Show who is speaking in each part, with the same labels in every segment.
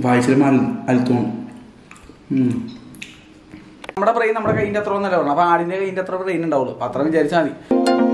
Speaker 1: വായിച്ചാലും അൽ അൽത്തോണം നമ്മുടെ ബ്രെയിൻ നമ്മുടെ കൈയിൻ്റെ അത്ര ഒന്നല്ല പറഞ്ഞു അപ്പോൾ ആടിൻ്റെ കൈയിൻ്റെ അത്ര ബ്രെയിൻ ഉണ്ടാവുള്ളൂ അപ്പോൾ അത്ര വിചാരിച്ചാൽ മതി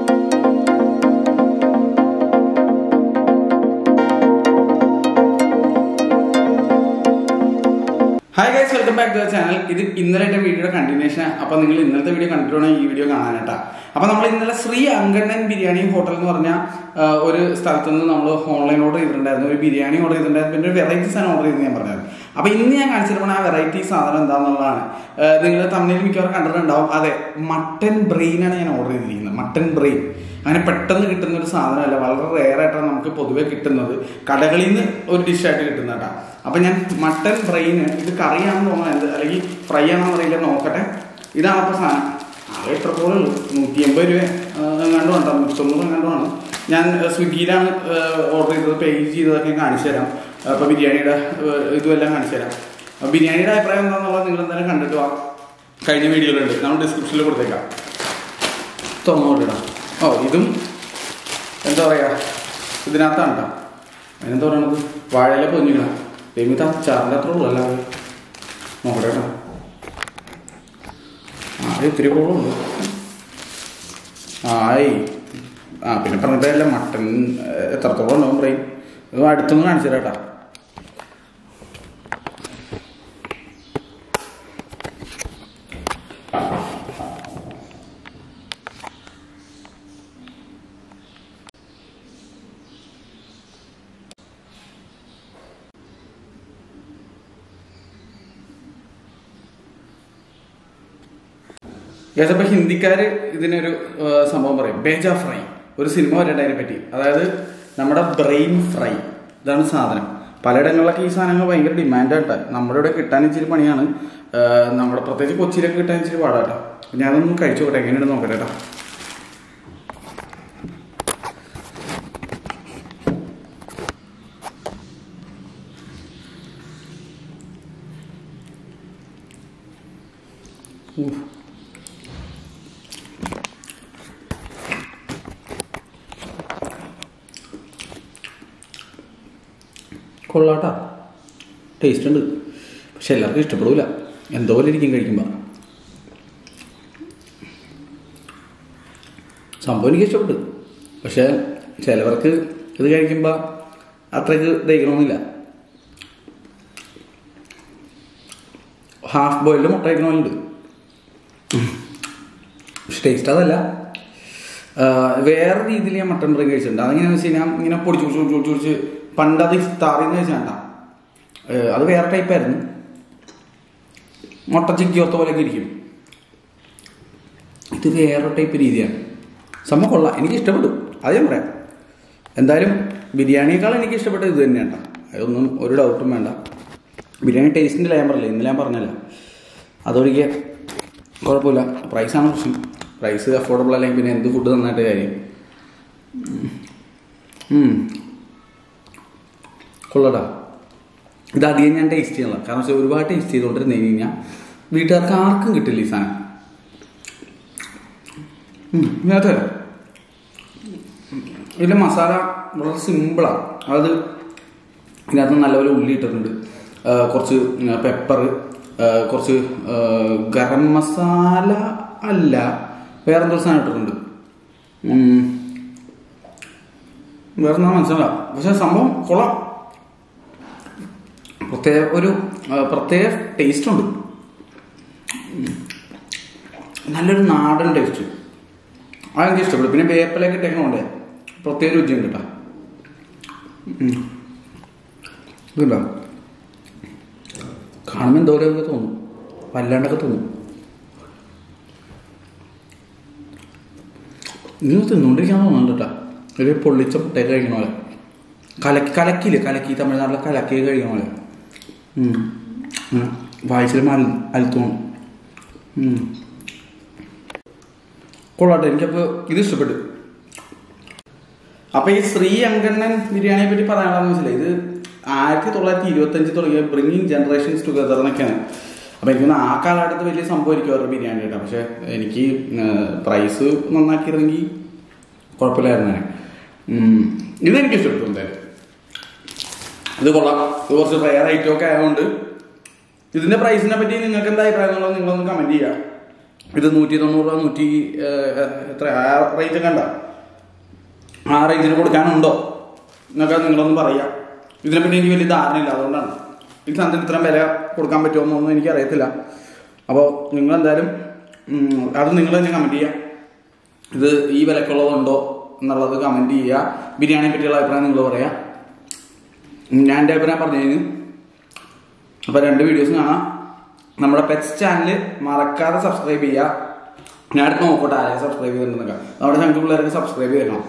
Speaker 1: hi guys welcome back to channel ഇത് ഇന്നലത്തെ വീഡിയോയുടെ കണ്ടിന്യൂഷൻ അപ്പൊ നിങ്ങൾ ഇന്നലത്തെ വീഡിയോ കണ്ടിട്ടുണ്ടെങ്കിൽ ഈ വീഡിയോ കാണാനായിട്ടാ അപ്പൊ നമ്മൾ ഇന്നലെ ശ്രീ അങ്കണ്ണൻ ബിരിയാണി ഹോട്ടൽ എന്ന് പറഞ്ഞ ആ, ഒരു സ്ഥലത്ത് നിന്ന് നമ്മൾ ഓൺലൈൻ ഓർഡർ ചെയ്തിട്ടുണ്ടായിരുന്നു ഒരു ബിരിയാണി ഓർഡർ ചെയ്തിട്ടുണ്ടായിരുന്നു പിന്നെ ഒരു വെറൈറ്റി സാധനം ഓർഡർ ചെയ്ത് ഞാൻ പറഞ്ഞത് അപ്പൊ ഇന്ന് ഞാൻ കാണിച്ചിട്ട് ആ വെറൈറ്റി സാധനം എന്താണെന്നുള്ളതാണ് നിങ്ങൾ തമ്മിൽ മിക്കവാറും കണ്ടിട്ടുണ്ടാവും അതെ മട്ടൻ ബ്രെയിൻ ആണ് ഞാൻ ഓർഡർ ചെയ്തിരിക്കുന്നത് മട്ടൻ ബ്രെയിൻ അങ്ങനെ പെട്ടെന്ന് കിട്ടുന്ന ഒരു സാധനമല്ല വളരെ റെയർ ആയിട്ടാണ് നമുക്ക് പൊതുവെ കിട്ടുന്നത് കടകളിൽ നിന്ന് ഒരു ഡിഷായിട്ട് കിട്ടുന്നതാ അപ്പൊ ഞാൻ മട്ടൻ ബ്രെയിൻ ഇത് കറിയാണെന്ന് തോന്നുന്നത് അല്ലെങ്കിൽ ഫ്രൈ ആണെന്ന് അറിയില്ല നോക്കട്ടെ ഇതാണ് അപ്പോൾ സാധനം അത് എത്രത്തോളം ഉള്ളൂ നൂറ്റി എൺപത് രൂപ എങ്ങാണ്ടും ഉണ്ടോ നൂറ്റി തൊണ്ണൂറ് എങ്ങാണ്ടുമാണ് ഞാൻ ഏഹ്, സ്വിഗ്ഗിയിലാണ് ഓർഡർ ചെയ്തത് പേ ചെയ്തതൊക്കെ കാണിച്ചു തരാം അപ്പോൾ ബിരിയാണിയുടെ ഏഹ്, ഇതുമെല്ലാം കാണിച്ചു തരാം അപ്പൊ ബിരിയാണിയുടെ അഭിപ്രായം എന്താണെന്നുള്ളത് നിങ്ങൾ എന്തായാലും കണ്ടിട്ട് വാ കഴിഞ്ഞ വീഡിയോയിലുണ്ട് നമ്മൾ ഡിസ്ക്രിപ്ഷനിൽ കൊടുത്തേക്കാം തുറന്നുകൊണ്ടിടാം ഓ ഇതും എന്താ പറയുക ഇതിനകത്താണ് കേട്ടോ അതിനെന്താ പറയണത് വാഴയില പൊന്നിക്കണം ദൈവത്തെ അച്ചാറിൻ്റെ അത്ര ഉള്ളൂ അല്ലാതെ നോക്കട്ടെ കേട്ടോ ആ അത് ഇത്തിരി കൂടുതലുണ്ട് ആയി ആ പിന്നെ പറഞ്ഞിട്ടല്ല മട്ടൻ ഏഹ്, എത്രത്തോളം ഉണ്ടാവും പറയും ഇത് അടുത്തൊന്ന് കാണിച്ചു തരാം കേട്ടോ യെസ് അപ്പൊ ഹിന്ദിക്കാര് ഇതിനൊരു ആ, സംഭവം പറയും ബേജ ഫ്രൈ ഒരു സിനിമ വരേണ്ട അതിനെ പറ്റി അതായത് നമ്മുടെ ബ്രെയിൻ ഫ്രൈ ഇതാണ് സാധനം പലയിടങ്ങളിലൊക്കെ ഈ സാധനങ്ങൾ ഭയങ്കര ഡിമാൻഡായിട്ട് നമ്മുടെ ഇവിടെ കിട്ടാൻ ഇച്ചിരി പണിയാണ് ആ, നമ്മുടെ പ്രത്യേകിച്ച് കൊച്ചിയിലൊക്കെ കിട്ടാൻ ഇച്ചിരി പാടാട്ടോ ഞാനൊന്നും കഴിച്ചു നോക്കട്ടെ എങ്ങനെയാണ് നോക്കട്ടെ കേട്ടോ ഊഫ്. കൊള്ളാട്ടാ ടേസ്റ്റ് ഉണ്ട് പക്ഷെ എല്ലാവർക്കും ഇഷ്ടപ്പെടില്ല എന്തോ പോലെ ഇരിക്കും കഴിക്കുമ്പോൾ സംഭവം എനിക്ക് ഇഷ്ടപ്പെട്ടു പക്ഷെ ചിലവർക്ക് ഇത് കഴിക്കുമ്പോൾ അത്രയ്ക്ക് ദഹിക്കണമെന്നില്ല ഹാഫ് ബോയിൽഡ് മുട്ട കഴിക്കണമല്ലുണ്ട് പക്ഷെ ടേസ്റ്റ് അതല്ല ആ, വേറെ രീതിയിൽ ഞാൻ മട്ടൺ ബ്രെയിൻ കഴിച്ചിട്ടുണ്ട് അതെങ്ങനെയാണെന്ന് വെച്ച് കഴിഞ്ഞാൽ ഇങ്ങനെ പൊടിച്ച് പൊടിച്ച് പൊടിച്ച് പൊടിച്ച് പണ്ട് അത് ഇഫ്താറിന്ന് വെച്ചാണ്ട അത് വേറെ ടൈപ്പായിരുന്നു മുട്ട ചിക്കിയോത്ത പോലെയൊക്കെ ഇരിക്കും ഇത് വേറെ ടൈപ്പ് രീതിയാണ് സംഭവം കൊള്ളാം എനിക്ക് ഇഷ്ടപ്പെട്ടു അത് ഞാൻ പറയാം എന്തായാലും ബിരിയാണിയേക്കാൾ എനിക്ക് ഇഷ്ടപ്പെട്ടത് ഇത് തന്നെയാണ് അതൊന്നും ഒരു ഡൗട്ടും വേണ്ട ബിരിയാണി ടേസ്റ്റിൻ്റെ ഞാൻ പറഞ്ഞില്ല ഇന്നലെ ഞാൻ പറഞ്ഞല്ല അതൊഴികെ കുഴപ്പമില്ല പ്രൈസാണ് പ്രശ്നം പ്രൈസ് അഫോർഡബിൾ അല്ലെങ്കിൽ പിന്നെ എന്ത് ഫുഡ് നന്നായിട്ട് കാര്യം ഉം. കൊള്ളടാ ഇത് അധികം ഞാൻ ടേസ്റ്റ് ചെയ്യണില്ല കാരണം വെച്ചാൽ ഒരുപാട് ടേസ്റ്റ് ചെയ്തുകൊണ്ടിരുന്ന് കഴിഞ്ഞാൽ വീട്ടുകാർക്ക് ആർക്കും കിട്ടില്ല ഈ സാധനം ഉം, ഇതിനകത്ത് ഇതിൻ്റെ മസാല വളരെ സിമ്പിളാണ് അതായത് ഇതിനകത്ത് നല്ലപോലെ ഉള്ളി ഇട്ടിട്ടുണ്ട് ആ, കുറച്ച് പെപ്പർ കുറച്ച് ആ, ഗരം മസാല അല്ല വേറെ എന്തോ സാധനം ഇട്ടിട്ടുണ്ട് ഉം. വേറെ എന്താ മനസ്സിലാവില്ല പക്ഷെ സംഭവം കൊള്ളാം പ്രത്യേക ഒരു ആ, പ്രത്യേക ടേസ്റ്റ് ഉണ്ട് ഉം. നല്ലൊരു നാടൻ ടേസ്റ്റ് അതെനിക്ക് ഇഷ്ടപ്പെട്ടു പിന്നെ വേപ്പിലൊക്കെ ഇട്ടേക്കണോണ്ടേ പ്രത്യേക രുചിയുണ്ട് കേട്ടോ ഉം. ഇതുണ്ടോ കാണുമ്പോൾ എന്തോരമൊക്കെ തോന്നും വല്ലാണ്ടൊക്കെ തോന്നും ഇങ്ങനെ തിന്നുകൊണ്ടിരിക്കാൻ തോന്നുന്നുണ്ട് കേട്ടോ ഒരു പൊള്ളിച്ച മുട്ടയൊക്കെ കഴിക്കണ പോലെ കലക്കി കലക്കിയില്ലേ കലക്കി തമിഴ്നാട്ടിലെ കലക്കി കഴിക്കണ പോലെ വായിച്ചാലും അൽ അൽത്തോണം കൊള്ളാട്ടെ എനിക്കപ്പോൾ ഇത് ഇഷ്ടപ്പെട്ടു അപ്പൊ ഈ ശ്രീ അങ്കണ്ണൻ ബിരിയാണിയെ പറ്റി പറയാനുള്ളതെന്ന് വെച്ചാൽ ഇത് ആയിരത്തി തൊള്ളായിരത്തി ഇരുപത്തി അഞ്ച് തുടങ്ങിയ ബ്രിങ്ങിങ് ജനറേഷൻസ് ടുഗദർ എന്നൊക്കെയാണ് അപ്പൊ എനിക്ക് തോന്നുന്നു ആ കാലഘട്ടത്ത് വലിയ സംഭവമായിരിക്കും അവരുടെ ബിരിയാണി കേട്ടോ പക്ഷെ എനിക്ക് പ്രൈസ് നന്നാക്കിയിരുന്നെങ്കിൽ കുഴപ്പമില്ലായിരുന്നു ഉം. ഇതെനിക്ക് ഇഷ്ടപ്പെട്ടു എന്തായാലും ഇത് കൊള്ളാം ഇത് കുറച്ച് റയർ ഐറ്റം ഒക്കെ ആയതുകൊണ്ട് ഇതിന്റെ പ്രൈസിനെ പറ്റി നിങ്ങൾക്ക് എന്താ അഭിപ്രായം എന്നുള്ളത് നിങ്ങളൊന്ന് കമന്റ് ചെയ്യുക ഇത് നൂറ്റി തൊണ്ണൂറ് രൂപ നൂറ്റി ഏഹ്, എത്ര ആ റേറ്റ് ഒക്കെ ഉണ്ടോ ആ റേഞ്ചിന് കൊടുക്കാനുണ്ടോ എന്നൊക്കെ നിങ്ങളൊന്ന് പറയാം ഇതിനെപ്പറ്റി എനിക്ക് വലിയ ധാരണയില്ല അതുകൊണ്ടാണ് ഈ സാധനത്തിന് ഇത്രയും വില കൊടുക്കാൻ പറ്റുമോ എന്നൊന്നും എനിക്ക് അറിയത്തില്ല അപ്പോൾ നിങ്ങൾ എന്തായാലും ഉം, അത് നിങ്ങൾ തന്നെ കമന്റ് ചെയ്യുക ഇത് ഈ വിലക്കുള്ളതുണ്ടോ എന്നുള്ളത് കമന്റ് ചെയ്യുക ബിരിയാണിയെ പറ്റിയുള്ള അഭിപ്രായം നിങ്ങൾ പറയാം ഉം, ഞാൻ എൻ്റെ അഭിപ്രായം പറഞ്ഞു കഴിഞ്ഞു അപ്പോൾ രണ്ട് വീഡിയോസ് കാണാം നമ്മുടെ പെറ്റ്സ് ചാനൽ മറക്കാതെ സബ്സ്ക്രൈബ് ചെയ്യുക ഞാൻ അടുത്ത് നോക്കട്ടെ ആരെ സബ്സ്ക്രൈബ് ചെയ്തിട്ടുണ്ടെന്നൊക്കെ നമ്മുടെ ഞങ്ങൾക്ക് പിള്ളേർക്ക് സബ്സ്ക്രൈബ് ചെയ്യണം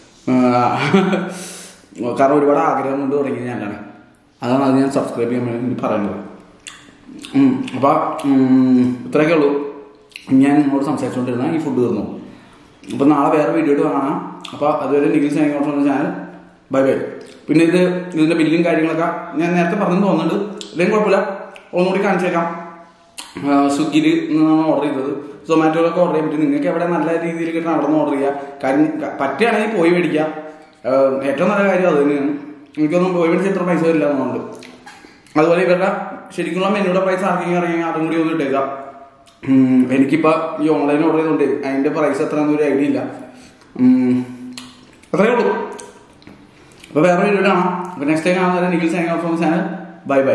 Speaker 1: കാരണം ഒരുപാട് ആഗ്രഹം കൊണ്ട് തുടങ്ങിയത് ഞാനാണ് അതാണ് അത് ഞാൻ സബ്സ്ക്രൈബ് ചെയ്യാൻ വേണ്ടി പറയുന്നത് ഉം, അപ്പൊ ഉം, ഇത്രയൊക്കെ ഉള്ളൂ ഞാൻ നിങ്ങളോട് സംസാരിച്ചുകൊണ്ടിരുന്ന ഈ ഫുഡ് തീർന്നു അപ്പൊ നാളെ വേറെ വീഡിയോ ആയിട്ട് കാണാം അപ്പൊ അതുവരെ Nikhil signing out channel bye bye പിന്നെ ഇത് ഇതിന്റെ ബില്ലും കാര്യങ്ങളൊക്കെ ഞാൻ നേരത്തെ പറഞ്ഞു തോന്നുന്നുണ്ട് ഇല്ലെങ്കിൽ കുഴപ്പമില്ല ഒന്നുകൂടി കാണിച്ചേക്കാം സ്വിഗ്ഗിയിൽ നിന്നാണ് ഓർഡർ ചെയ്തത് സൊമാറ്റോയിലൊക്കെ ഓർഡർ ചെയ്യാൻ പറ്റും നിങ്ങൾക്ക് എവിടെ നല്ല രീതിയിൽ കിട്ടണം അവിടെ നിന്ന് ഓർഡർ ചെയ്യുക കാര്യം ക- പറ്റുകയാണെങ്കിൽ പോയി മേടിക്കുക ആഹ് ഏറ്റവും നല്ല കാര്യം അത് തന്നെയാണ് എനിക്കൊന്നും പോയി മേടിച്ച് എത്ര പൈസ വരില്ല എന്നുണ്ട് അതുപോലെ ഇവരുടെ ശരിക്കുള്ള മെനുയുടെ പ്രൈസ് ആർക്കെങ്കിലും അറിയാമെങ്കിൽ അതും കൂടി ഒന്ന് ഇട്ടേക്കാം ഉം, എനിക്കിപ്പോ ഈ ഓൺലൈൻ ഓർഡർ ചെയ്തോണ്ട് അതിന്റെ പ്രൈസ് എത്രയാണെന്ന് ഒരു ഐഡിയ ഇല്ല ഉം, അത്രയേ ഉള്ളൂ അപ്പൊ വേറെ വീഡിയോ കാണാം അപ്പൊ നെക്സ്റ്റ് ടൈം കാണുന്നവരെ Nikhil signing out from channel bye bye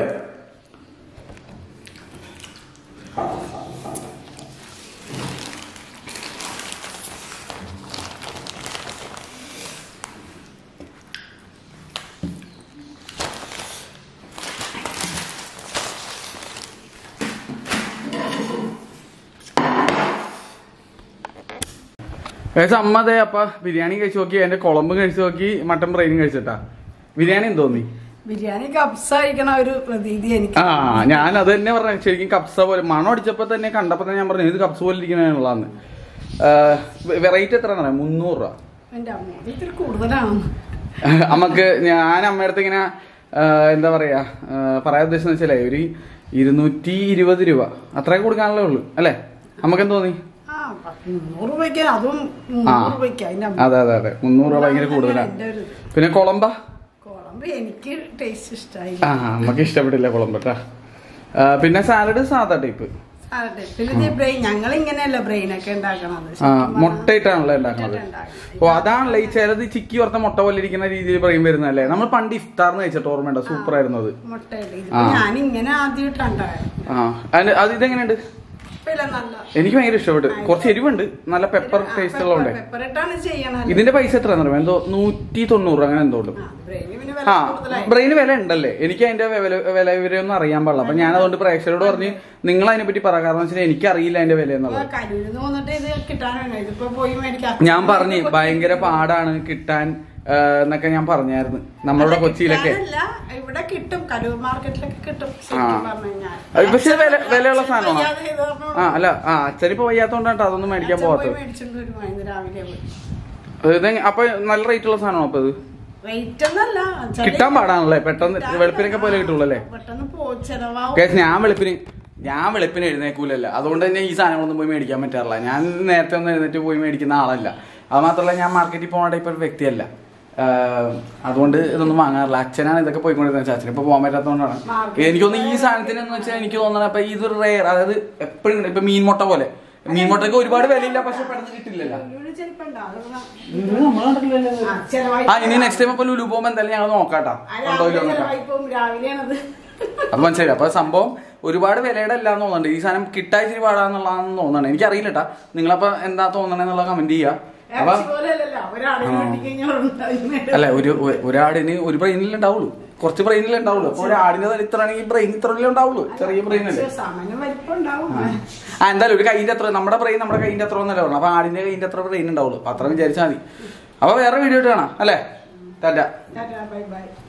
Speaker 1: ഏകദേശം അമ്മ അതെ അപ്പ ബിരിയാണി കഴിച്ചു നോക്കി എന്റെ കുളമ്പ് കഴിച്ചു നോക്കി മട്ടൻ ബ്രെയിനും കഴിച്ചിട്ടാ ബിരിയാണി എന്ത് തോന്നി
Speaker 2: ബിരിയാണി കപ്സ കഴിക്കണ ഒരു പ്രതീതി എനിക്ക്
Speaker 1: ആ ഞാൻ അത് തന്നെ പറഞ്ഞു ശരിക്കും കപ്സ പോലെ മണം അടിച്ചപ്പോ തന്നെ കണ്ടപ്പോ തന്നെ ഞാൻ പറഞ്ഞു ഇത് കപ്സ പോലെ ഇരിക്കണുള്ളതാന്ന് വെറൈറ്റി എത്ര പറയാം മുന്നൂറ് രൂപ
Speaker 2: എന്റെ അമ്മ ഇത്തിരി കൂടുതലാണ്
Speaker 1: നമുക്ക് ഞാൻ അമ്മയുടെ അടുത്ത് ഇങ്ങനെ ആ, എന്താ പറയാ ആ, പറയാൻ ഉദ്ദേശിച്ചെന്ന് വെച്ചാലേ ഒരു ഇരുന്നൂറ്റി ഇരുപത് രൂപ അത്രയൊക്കെ കൊടുക്കാനല്ലേ ഉള്ളൂ അല്ലേ നമുക്ക് എന്ത് തോന്നി
Speaker 2: ആ പത്ത് മുന്നൂറ് രൂപയ്ക്ക് അതും
Speaker 1: ആ
Speaker 2: മുന്നൂറ് രൂപയ്ക്ക് അതിന്റെ അമ്മ
Speaker 1: അതെ അതെ അതെ മുന്നൂറ് രൂപ ഭയങ്കര കൂടുതലാണ്
Speaker 2: എന്റെ ഒരു
Speaker 1: പിന്നെ കുളമ്പ
Speaker 2: കുളമ്പ് എനിക്ക് ടേസ്റ്റ് ഇഷ്ടമായി
Speaker 1: ആ നമുക്ക് ഇഷ്ടപ്പെട്ടില്ല കുളമ്പ് കേട്ടാ ആ, പിന്നെ സാലഡ് സാധാ ടൈപ്പ്
Speaker 2: സാലഡ് പിന്നെ ബ്രെയിൻ ഞങ്ങൾ ഇങ്ങനെയല്ല ബ്രെയിൻ ഒക്കെ ഉണ്ടാക്കണത്
Speaker 1: ആ മുട്ടയിട്ടാണല്ലോ ഉണ്ടാക്കുന്നത് ഓ അതാണല്ലേ ഈ ചിലത് ചിക്കി വറുത്ത മുട്ട പോലെ ഇരിക്കുന്ന രീതിയിൽ പറയും വരുന്നല്ലേ നമ്മൾ പണ്ട് ഇഫ്താർന്ന് കഴിച്ചിട്ട് ഓർമ്മയുണ്ടോ സൂപ്പർ ആയിരുന്നു അത്
Speaker 2: മുട്ടയുടെ
Speaker 1: ആ.
Speaker 2: ഞാൻ ഇങ്ങനെ ആദ്യമായിട്ടുണ്ടായിരുന്നു
Speaker 1: ആ അതിന് അത് ഇതെങ്ങനെയുണ്ട്
Speaker 2: ഇല്ല നല്ല
Speaker 1: എനിക്ക് ഭയങ്കര ഇഷ്ടപ്പെട്ടു കുറച്ച് എരിവുണ്ട് നല്ല പെപ്പർ ടേസ്റ്റ് ഉള്ളതുകൊണ്ട്
Speaker 2: പെപ്പർ ഇട്ടാണ് ചെയ്യണത്
Speaker 1: ഇതിന്റെ പൈസ എത്ര അറിയാം എന്തോ നൂറ്റി തൊണ്ണൂറ് അങ്ങനെ എന്തോ ഉണ്ട്
Speaker 2: ബ്രെയിന് പിന്നെ വില
Speaker 1: ആ
Speaker 2: കൂടുതലായി
Speaker 1: ബ്രെയിന് വില ഉണ്ടല്ലേ എനിക്ക് അതിന്റെ വില വില വിവരമൊന്നും അറിയാൻ പാടില്ല അപ്പൊ ഞാൻ അതുകൊണ്ട് പ്രേക്ഷകരോട് പറഞ്ഞ് നിങ്ങൾ അതിനെ പറ്റി പറ കാരണം വെച്ചാൽ എനിക്ക് അറിയില്ല അതിന്റെ വില എന്നുള്ളത്
Speaker 2: കരൂരിന്ന് വന്നിട്ട് ഇത് കിട്ടാനാണ് ഇതിപ്പോ പോയി മേടിക്കാം
Speaker 1: ഞാൻ പറഞ്ഞു ഭയങ്കര പാടാണ് കിട്ടാൻ ആ, എന്നൊക്കെ ഞാൻ പറഞ്ഞായിരുന്നു നമ്മളുടെ കൊച്ചിയിലൊക്കെ
Speaker 2: കിട്ടാനല്ല, ഇവിടെ കിട്ടും കരൂർ മാർക്കറ്റിലൊക്കെ കിട്ടും
Speaker 1: ആ.
Speaker 2: ശരിക്കും പറഞ്ഞു കഴിഞ്ഞാൽ
Speaker 1: അത് പക്ഷേ വില വിലയുള്ള സാധനമാണോ
Speaker 2: വയ്യാതെ ഇത് കാരണം
Speaker 1: ആ അല്ല ആ അച്ഛനിപ്പോ വയ്യാത്തോണ്ടാട്ടോ അതൊന്നും മേടിക്കാൻ
Speaker 2: അച്ഛൻ പോയി
Speaker 1: പോകാത്തത്
Speaker 2: മേടിച്ചോണ്ട് വരും വൈകുന്നേരം രാവിലെ പോയി.
Speaker 1: ഇത് അപ്പൊ നല്ല റേറ്റ് ഉള്ള സാധനമാണോ അപ്പൊ ഇത്
Speaker 2: റേറ്റ് ഒന്നല്ല ചില-
Speaker 1: കിട്ടാൻ പാടാണല്ലേ പെട്ടെന്ന് വെളുപ്പിനൊക്കെ പോലെ കിട്ടുള്ളൂ അല്ലേ
Speaker 2: പെട്ടെന്ന് പോ ചെലവാവും
Speaker 1: കേസ് ഞാൻ വെളുപ്പിന് ഞാൻ വെളുപ്പിന് എഴുന്നേക്കൂലല്ല അതുകൊണ്ട് തന്നെ ഈ സാധനങ്ങളൊന്നും പോയി മേടിക്കാൻ പറ്റാറില്ല ഞാൻ നേരത്തെ ഒന്നും എഴുന്നേറ്റ് പോയി മേടിക്കുന്ന ആളല്ല അത് മാത്രമല്ല ഞാൻ മാർക്കറ്റിൽ പോകുന്ന ടൈപ്പ് ഒരു വ്യക്തിയല്ല ആഹ് അതുകൊണ്ട് ഇതൊന്നും വാങ്ങാറില്ല അച്ഛനാണ് ഇതൊക്കെ പോയിക്കൊണ്ടിരുന്നത് അച്ഛൻ ഇപ്പൊ പോകാൻ പറ്റാത്തതുകൊണ്ടാണ്
Speaker 2: Market-
Speaker 1: എനിക്കൊന്ന് ഈ സാധനത്തിന് എന്ന് വെച്ചാൽ എനിക്ക് തോന്നണത് ഇപ്പൊ ഇതൊരു റെയർ അതായത് എപ്പോഴും ഇപ്പൊ മീൻ മുട്ട പോലെ മീൻ മുട്ടയ്ക്ക് ഒരുപാട് വിലയില്ല പക്ഷെ പെട്ടെന്ന് കിട്ടില്ലല്ലോ
Speaker 2: ലുലുവില് ചിലപ്പോ ഉണ്ടാവും. അത്
Speaker 1: ഇത് നമ്മള് കണ്ടിട്ടില്ലല്ലോ ഇത്.
Speaker 2: ആ, ചെലവായി
Speaker 1: ആ ഇനി നെക്സ്റ്റ് ടൈം അപ്പൊ ലുലു പോകുമ്പോ എന്തായാലും ഞങ്ങൾ നോക്കാട്ടാ
Speaker 2: ആ,
Speaker 1: ഉണ്ടോ
Speaker 2: രാവിലെ
Speaker 1: ഇല്ലയോ നോക്കാം
Speaker 2: ചെലവായി പോകും. രാവിലെയാണത്
Speaker 1: അപ്പൊ മനസ്സിലായി അപ്പൊ സംഭവം ഒരുപാട് വിലയുടെ അല്ലാന്ന് തോന്നുന്നുണ്ട് ഈ സാധനം കിട്ടാൻ ഇച്ചിരി പാടാന്നുള്ളതാണെന്ന് തോന്നുന്നുണ്ട് എനിക്ക് അറിയില്ല കേട്ടാ നിങ്ങളപ്പോ എന്താ തോന്നണെന്നുള്ള കമന്റ് ചെയ്യാ അപ്പൊ
Speaker 2: ഇറച്ചി പോലെയല്ലല്ലോ. ഒരാടിനെ വെട്ടിക്കഴിഞ്ഞാൽ ഉണ്ടാവും.
Speaker 1: അല്ല ഒരു ഒ- ഒരാടിന് ഒരു ബ്രെയിനിൽ ഉണ്ടാവുള്ളൂ കുറച്ച് ബ്രെയിനിൽ ഉണ്ടാവുള്ളൂ അപ്പൊ ഒരാടിന് ഇത്ര ആണെങ്കിൽ ബ്രെയിൻ ഇത്രയല്ലേ ഉണ്ടാവുള്ളൂ ചെറിയ ബ്രെയിൻ അല്ലേ
Speaker 2: പക്ഷേ സാമാന്യം വലിപ്പം ഉണ്ടാവും
Speaker 1: ആ എന്തായാലും ഒരു കൈന്റെ അത്ര നമ്മുടെ ബ്രെയിൻ നമ്മുടെ കൈന്റെ അത്ര ഒന്നല്ല പറഞ്ഞു അപ്പൊ ആടിന്റെ കൈന്റെ അത്ര ബ്രെയിൻ ഉണ്ടാവുള്ളൂ അപ്പൊ അത്ര വിചാരിച്ചാൽ മതി അപ്പൊ വേറെ വീഡിയോ ഇട്ട് കാണാം അല്ലേ ടാറ്റ
Speaker 2: ടാറ്റാ, ബൈ ബൈ